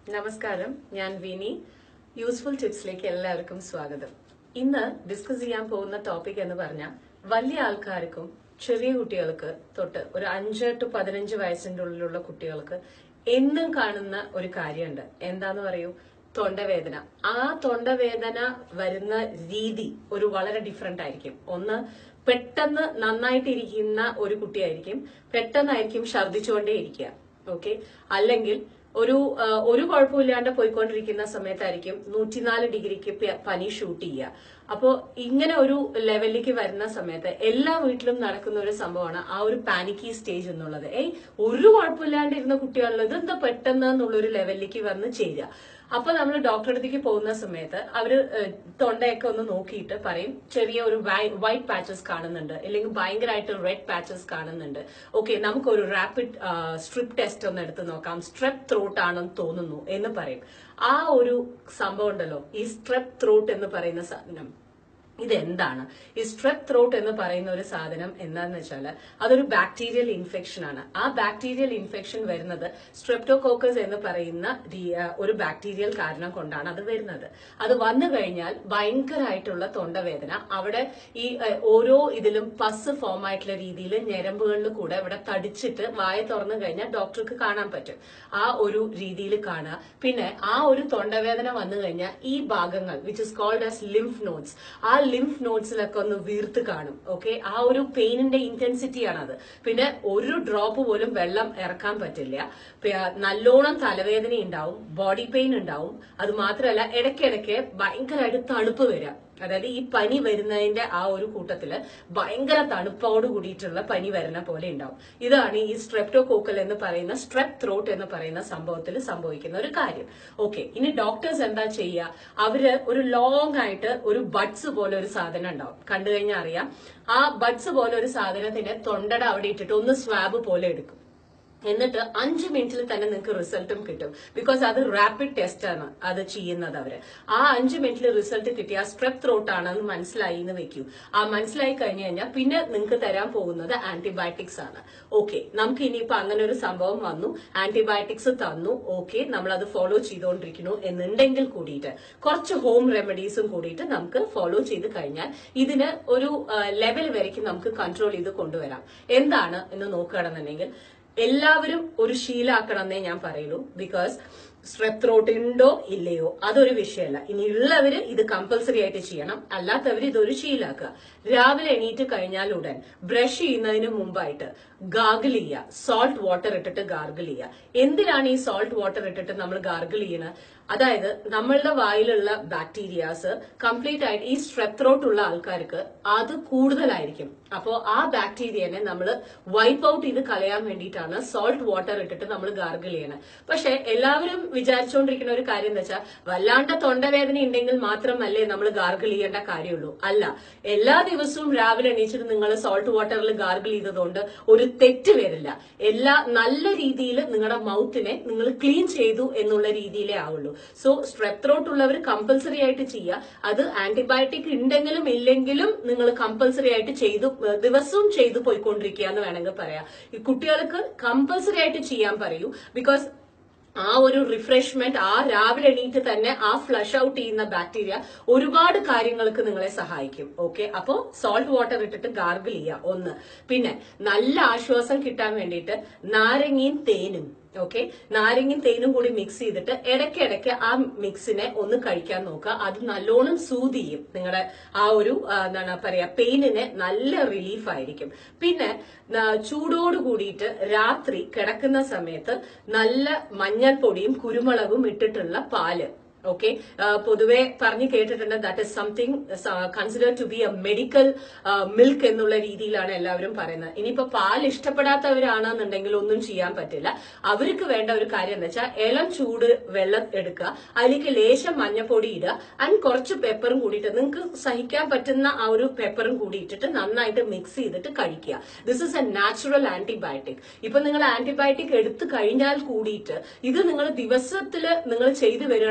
നമസ്കാരം ഞാൻ വിനി യൂസ്ഫുൾ ടിപ്സിലേക്ക് എല്ലാവർക്കും സ്വാഗതം ഇന്ന് ഡിസ്കസ് ചെയ്യാൻ പോകുന്ന ടോപ്പിക് എന്ന് പറഞ്ഞാൽ വലിയ ആൾക്കാർക്കും ചെറിയ കുട്ടികൾക്ക് തൊട്ട് ഒരു അഞ്ച് ടു പതിനഞ്ച് വയസ്സിന്റെ ഉള്ളിലുള്ള കുട്ടികൾക്ക് എന്നും കാണുന്ന ഒരു കാര്യമുണ്ട് എന്താന്ന് പറയൂ തൊണ്ടവേദന ആ തൊണ്ടവേദന വരുന്ന രീതി ഒരു വളരെ ഡിഫറെന്റ് ആയിരിക്കും ഒന്ന് പെട്ടെന്ന് നന്നായിട്ടിരിക്കുന്ന ഒരു കുട്ടിയായിരിക്കും പെട്ടെന്നായിരിക്കും ഛർദ്ദിച്ചുകൊണ്ടേ ഇരിക്കുക ഓക്കെ അല്ലെങ്കിൽ ഒരു ആ, ഒരു കുഴപ്പമില്ലാണ്ട് പോയിക്കൊണ്ടിരിക്കുന്ന സമയത്തായിരിക്കും നൂറ്റിനാല് ഡിഗ്രിക്ക് പ- പനി ഷൂട്ട് ചെയ്യുക അപ്പോ ഇങ്ങനെ ഒരു ലെവലിലേക്ക് വരുന്ന സമയത്ത് എല്ലാ വീട്ടിലും നടക്കുന്ന ഒരു സംഭവമാണ് ആ ഒരു പാനിക്കി സ്റ്റേജ് എന്നുള്ളത് ഏയ് ഒരു കുഴപ്പമില്ലാണ്ടിരുന്ന കുട്ടികളുള്ളത് എന്താ പെട്ടെന്ന് എന്നുള്ള ഒരു ലെവലിലേക്ക് വന്ന് ചേരുക അപ്പൊ നമ്മൾ ഡോക്ടറെ അടുത്തേക്ക് പോകുന്ന സമയത്ത് അവര് ഏഹ്, തൊണ്ടയൊക്കെ ഒന്ന് നോക്കിയിട്ട് പറയും ചെറിയ ഒരു വൈറ്റ് പാച്ചസ് കാണുന്നുണ്ട് അല്ലെങ്കിൽ ഭയങ്കരമായിട്ട് റെഡ് പാച്ചസ് കാണുന്നുണ്ട് ഓക്കെ നമുക്കൊരു റാപ്പിഡ് സ്ട്രിപ്പ് ടെസ്റ്റ് ഒന്ന് എടുത്ത് നോക്കാം സ്ട്രെപ്പ് ത്രോട്ട് ആണെന്ന് തോന്നുന്നു എന്ന് പറയും ആ ഒരു സംഭവം ഉണ്ടല്ലോ ഈ സ്ട്രെപ്പ് ത്രോട്ട് എന്ന് പറയുന്ന സാധനം ഇതെന്താണ് ഈ സ്ട്രെപ്പ് ത്രോട്ട് എന്ന് പറയുന്ന ഒരു സാധനം എന്താന്ന് വെച്ചാൽ അതൊരു ബാക്ടീരിയൽ ഇൻഫെക്ഷൻ ആണ് ആ ബാക്ടീരിയൽ ഇൻഫെക്ഷൻ വരുന്നത് സ്ട്രെപ്റ്റോകോക്കസ് എന്ന് പറയുന്ന രീ- ആ, ഒരു ബാക്ടീരിയൽ കാരണം കൊണ്ടാണ് അത് വരുന്നത് അത് വന്നു കഴിഞ്ഞാൽ ഭയങ്കരമായിട്ടുള്ള തൊണ്ടവേദന അവിടെ ഈ ആ, ഓരോ ഇതിലും പസ് ഫോം ആയിട്ടുള്ള രീതിയിൽ ഞരമ്പുകളിൽ കൂടെ ഇവിടെ തടിച്ചിട്ട് വായ തുറന്നു കഴിഞ്ഞാൽ ഡോക്ടർക്ക് കാണാൻ പറ്റും ആ ഒരു രീതിയിൽ കാണുക പിന്നെ ആ ഒരു തൊണ്ടവേദന വന്നു കഴിഞ്ഞാൽ ഈ ഭാഗങ്ങൾ which is called as lymph nodes ആ ലിംഫ് നോട്ട്സിലൊക്കെ ഒന്ന് വീർത്ത് കാണും ഓക്കെ ആ ഒരു പെയിനിന്റെ ഇന്റൻസിറ്റി ആണത് പിന്നെ ഒരു ഡ്രോപ്പ് പോലും വെള്ളം ഇറക്കാൻ പറ്റില്ല പി- നല്ലോണം തലവേദന ഉണ്ടാവും ബോഡി പെയിൻ ഉണ്ടാവും അത് മാത്രമല്ല ഇടയ്ക്കിടയ്ക്ക് ഭയങ്കരമായിട്ട് തണുപ്പ് വരാം അതായത് ഈ പനി വരുന്നതിന്റെ ആ ഒരു കൂട്ടത്തില് ഭയങ്കര തണുപ്പോട് കൂടിയിട്ടുള്ള പനി വരുന്ന പോലെ ഉണ്ടാവും ഇതാണ് ഈ സ്ട്രെപ്റ്റോകോക്കൽ എന്ന് പറയുന്ന സ്ട്രെപ്പ് ത്രോട്ട് എന്ന് പറയുന്ന സംഭവത്തിൽ സംഭവിക്കുന്ന ഒരു കാര്യം ഓക്കെ ഇനി ഡോക്ടേഴ്സ് എന്താ ചെയ്യുക അവര് ഒരു ലോങ് ആയിട്ട് ഒരു ബഡ്സ് പോലെ ഒരു സാധനം ഉണ്ടാവും കണ്ടു കഴിഞ്ഞാൽ അറിയാം ആ ബഡ്സ് പോലെ ഒരു സാധനത്തിന്റെ തൊണ്ടയുടെ അവിടെ ഇട്ടിട്ട് ഒന്ന് സ്വാബ് പോലെ എടുക്കും എന്നിട്ട് അഞ്ച് മിനിറ്റിൽ തന്നെ നിങ്ങൾക്ക് റിസൾട്ടും കിട്ടും ബിക്കോസ് അത് റാപ്പിഡ് ടെസ്റ്റ് ആണ് അത് ചെയ്യുന്നത് അവര് ആ അഞ്ച് മിനിറ്റിൽ റിസൾട്ട് കിട്ടിയ സ്ട്രെപ്പ് ത്രോട്ട് ആണെന്ന് മനസ്സിലായി എന്ന് വെക്കൂ ആ മനസ്സിലായി കഴിഞ്ഞു കഴിഞ്ഞാൽ പിന്നെ നിങ്ങൾക്ക് തരാൻ പോകുന്നത് ആന്റിബയോട്ടിക്സ് ആണ് ഓക്കെ നമുക്ക് ഇനിയിപ്പോ അങ്ങനെ ഒരു സംഭവം വന്നു ആന്റിബയോട്ടിക്സ് തന്നു ഓക്കെ നമ്മൾ അത് ഫോളോ ചെയ്തുകൊണ്ടിരിക്കുന്നു എന്നുണ്ടെങ്കിൽ കൂടിയിട്ട് കുറച്ച് ഹോം റെമഡീസും കൂടിയിട്ട് നമുക്ക് ഫോളോ ചെയ്ത് കഴിഞ്ഞാൽ ഇതിന് ഒരു ലെവൽ വരയ്ക്ക് നമുക്ക് കൺട്രോൾ ചെയ്ത് കൊണ്ടുവരാം എന്താണ് എന്ന് നോക്കുകയാണെന്നുണ്ടെങ്കിൽ എല്ലാവരും ഒരു ശീലാക്കണമെന്നേ ഞാൻ പറയുള്ളൂ ബിക്കോസ് സ്ട്രെപ്പ് ത്രോട്ട് ഉണ്ടോ ഇല്ലയോ അതൊരു വിഷയമല്ല ഇനി ഉള്ളവര് ഇത് കമ്പൽസറി ആയിട്ട് ചെയ്യണം അല്ലാത്തവർ ഇതൊരു ശീലാക്കുക രാവിലെ എണീറ്റ് കഴിഞ്ഞാൽ ഉടൻ ബ്രഷ് ചെയ്യുന്നതിന് മുമ്പായിട്ട് ഗാർഗിൾ ചെയ്യുക സോൾട്ട് വാട്ടർ ഇട്ടിട്ട് ഗാർഗിൾ ചെയ്യുക എന്തിനാണ് ഈ സോൾട്ട് വാട്ടർ ഇട്ടിട്ട് നമ്മൾ ഗാർഗിൾ ചെയ്യണത് അതായത് നമ്മളുടെ വായിലുള്ള ബാക്ടീരിയാസ് കംപ്ലീറ്റ് ആയിട്ട് ഈ സ്ട്രെപ്പ് ത്രോട്ട് ഉള്ള ആൾക്കാർക്ക് അത് കൂടുതലായിരിക്കും അപ്പോൾ ആ ബാക്ടീരിയനെ നമ്മൾ വൈപ്പ് ഔട്ട് ചെയ്ത് കളയാൻ വേണ്ടിയിട്ടാണ് സോൾട്ട് വാട്ടർ ഇട്ടിട്ട് നമ്മൾ ഗാർഗിൾ ചെയ്യണത് പക്ഷെ എല്ലാവരും വിചാരിച്ചുകൊണ്ടിരിക്കുന്ന ഒരു കാര്യം എന്താ വെച്ചാൽ വല്ലാണ്ട തൊണ്ടവേദന ഉണ്ടെങ്കിൽ മാത്രമല്ലേ നമ്മൾ ഗാർഗിൾ ചെയ്യേണ്ട കാര്യമുള്ളൂ അല്ല എല്ലാ ദിവസവും രാവിലെ എണീച്ചിട്ട് നിങ്ങൾ സോൾട്ട് വാട്ടറിൽ ഗാർഗിൾ ചെയ്തതുകൊണ്ട് ഒരു തെറ്റ് വരില്ല എല്ലാ നല്ല രീതിയിൽ നിങ്ങളുടെ മൗത്തിനെ നിങ്ങൾ ക്ലീൻ ചെയ്തു എന്നുള്ള രീതിയിലേ ആവുള്ളൂ സോ സ്ട്രെപ്പ് ത്രോട്ട് ഉള്ളവർ കമ്പൽസറി ആയിട്ട് ചെയ്യുക അത് ആന്റിബയോട്ടിക് ഉണ്ടെങ്കിലും ഇല്ലെങ്കിലും നിങ്ങൾ കമ്പൽസറി ആയിട്ട് ചെയ്തു ഏഹ് ദിവസവും ചെയ്തു പോയിക്കൊണ്ടിരിക്കുക എന്ന് വേണമെങ്കിൽ പറയാം ഈ കുട്ടികൾക്ക് കമ്പൽസറി ആയിട്ട് ചെയ്യാൻ പറയൂ ബിക്കോസ് ആ ഒരു റിഫ്രഷ്മെന്റ് ആ രാവിലെ എണീറ്റ് തന്നെ ആ ഫ്ലഷ് ഔട്ട് ചെയ്യുന്ന ബാക്ടീരിയ ഒരുപാട് കാര്യങ്ങൾക്ക് നിങ്ങളെ സഹായിക്കും ഓക്കെ അപ്പോ സോൾട്ട് വാട്ടർ ഇട്ടിട്ട് ഗാർഗിൾ ചെയ്യുക ഒന്ന് പിന്നെ നല്ല ആശ്വാസം കിട്ടാൻ വേണ്ടിയിട്ട് നാരങ്ങയും തേനും ഓക്കെ നാരങ്ങയും തേനും കൂടി മിക്സ് ചെയ്തിട്ട് ഇടയ്ക്കിടയ്ക്ക് ആ മിക്സിനെ ഒന്ന് കഴിക്കാൻ നോക്കുക അത് നല്ലോണം സൂത് ചെയ്യും നിങ്ങളുടെ ആ ഒരു ആ, എന്താണ് പറയാ പെയിനിന് നല്ല റിലീഫ് ആയിരിക്കും പിന്നെ ആ, ചൂടോട് കൂടിയിട്ട് രാത്രി കിടക്കുന്ന സമയത്ത് നല്ല മഞ്ഞൾപ്പൊടിയും കുരുമുളകും ഇട്ടിട്ടുള്ള പാല് ഓക്കെ പൊതുവെ പറഞ്ഞു കേട്ടിട്ടുണ്ട് that is something consider to be a medical milk എന്നുള്ള രീതിയിലാണ് എല്ലാവരും പറയുന്നത് ഇനിയിപ്പോ പാൽ ഇഷ്ടപ്പെടാത്തവരാണെന്നുണ്ടെങ്കിൽ ഒന്നും ചെയ്യാൻ പറ്റില്ല അവർക്ക് വേണ്ട ഒരു കാര്യം എന്ന് വെച്ചാൽ ഇളം ചൂട് വെള്ളം എടുക്കുക അതിലേക്ക് ലേശം മഞ്ഞപ്പൊടി ഇടുക ആൻഡ് കുറച്ച് പെപ്പറും കൂടിയിട്ട് നിങ്ങൾക്ക് സഹിക്കാൻ പറ്റുന്ന ആ ഒരു പെപ്പറും കൂടി ഇട്ടിട്ട് നന്നായിട്ട് മിക്സ് ചെയ്തിട്ട് കഴിക്കുക this is a natural antibiotic ഇപ്പൊ നിങ്ങൾ ആന്റിബയോട്ടിക് എടുത്തു കഴിഞ്ഞാൽ കൂടിയിട്ട് ഇത് നിങ്ങൾ ദിവസത്തിൽ നിങ്ങൾ ചെയ്തു വരികയാണെന്നുണ്ടെങ്കിൽ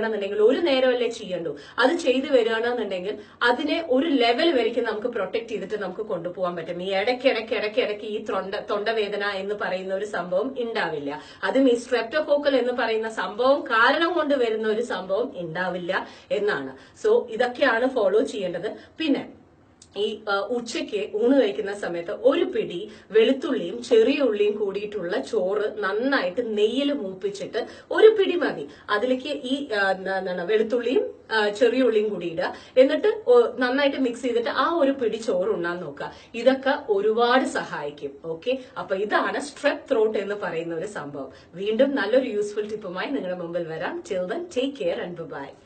ചെയ്യണ്ടു ഒരു നേരമല്ലേ ചെയ്യണ്ടു അത് ചെയ്തു വരികയാണെന്നുണ്ടെങ്കിൽ അതിനെ ഒരു ലെവൽ വരയ്ക്ക് നമുക്ക് പ്രൊട്ടക്ട് ചെയ്തിട്ട് നമുക്ക് കൊണ്ടുപോകാൻ പറ്റും ഈ ഇടയ്ക്ക് ഇടയ്ക്ക് ഇടയ്ക്ക് ഇടയ്ക്ക് ഈ തൊണ്ട തൊണ്ടവേദന എന്ന് പറയുന്ന ഒരു സംഭവം ഉണ്ടാവില്ല അതും ഈ സ്ട്രെപ്റ്റോകോക്കൽ എന്ന് പറയുന്ന സംഭവം കാരണം കൊണ്ട് വരുന്ന ഒരു സംഭവം ഉണ്ടാവില്ല എന്നാണ് സോ ഇതൊക്കെയാണ് ഫോളോ ചെയ്യേണ്ടത് പിന്നെ ഈ ആ, ഉച്ചയ്ക്ക് ഊണ് കഴിക്കുന്ന സമയത്ത് ഒരു പിടി വെളുത്തുള്ളിയും ചെറിയ ഉള്ളിയും കൂടിയിട്ടുള്ള ചോറ് നന്നായിട്ട് നെയ്യിൽ മൂപ്പിച്ചിട്ട് ഒരു പിടി മതി അതിലേക്ക് ഈ ആ, എന്ത- എന്താണ് വെളുത്തുള്ളിയും ആ, ചെറിയ ഉള്ളിയും കൂടി ഇടുക എന്നിട്ട് ഒ- നന്നായിട്ട് മിക്സ് ചെയ്തിട്ട് ആ ഒരു പിടി ചോറ് ഉണ്ണാൻ നോക്കുക ഇതൊക്കെ ഒരുപാട് സഹായിക്കും ഓക്കെ അപ്പൊ ഇതാണ് സ്ട്രെപ്പ് ത്രോട്ട് എന്ന് പറയുന്ന ഒരു സംഭവം വീണ്ടും നല്ലൊരു യൂസ്ഫുൾ ടിപ്പുമായി നിങ്ങളുടെ മുമ്പിൽ വരാം children take care and by